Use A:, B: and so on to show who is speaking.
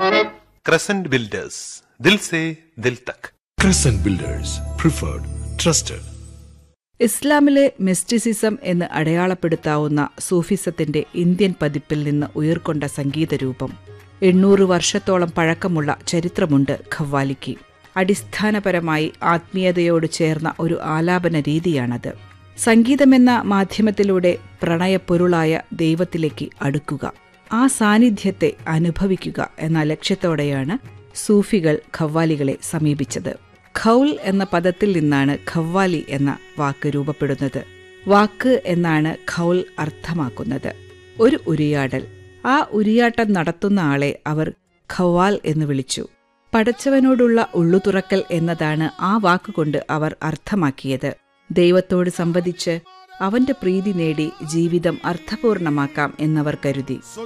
A: Crescent builders ദിൽ സേ ദിൽ തക്
B: Crescent Builders, preferred, trusted.
C: ഇസ്ലാമിലെ മിസ്റ്റിസിസം എന്ന് അടയാളപ്പെടുത്താവുന്ന സൂഫിസത്തിന്റെ ഇന്ത്യൻ പതിപ്പിൽ നിന്ന് ഉയർക്കൊണ്ട സംഗീത രൂപം എണ്ണൂറ് വർഷത്തോളം പഴക്കമുള്ള ചരിത്രമുണ്ട് ഖവ്വാലിക്ക് അടിസ്ഥാനപരമായി ആത്മീയതയോട് ചേർന്ന ഒരു ആലാപന രീതിയാണത് സംഗീതമെന്ന മാധ്യമത്തിലൂടെ പ്രണയപ്പൊരുളായ ദൈവത്തിലേക്ക് അടുക്കുക ആ സാന്നിധ്യത്തെ അനുഭവിക്കുക എന്ന ലക്ഷ്യത്തോടെയാണ് സൂഫികൾ ഖവ്വാലികളെ സമീപിച്ചത് ഖൗൽ എന്ന പദത്തിൽ നിന്നാണ് ഖവ്വാലി എന്ന വാക്ക് രൂപപ്പെടുന്നത് വാക്ക് എന്നാണ് ഖൗൽ അർത്ഥമാക്കുന്നത് ഒരു ഉരിയാടൽ ആ ഉരിയാട്ടം നടത്തുന്ന ആളെ അവർ ഖവാൽ എന്ന് വിളിച്ചു പടച്ചവനോടുള്ള ഉള്ളുതുറക്കൽ എന്നതാണ് ആ വാക്കുകൊണ്ട് അവർ അർത്ഥമാക്കിയത് ദൈവത്തോട് സംവദിച്ച് അവന്റെ പ്രീതി നേടി ജീവിതം അർത്ഥപൂർണമാക്കാം എന്നവർ കരുതി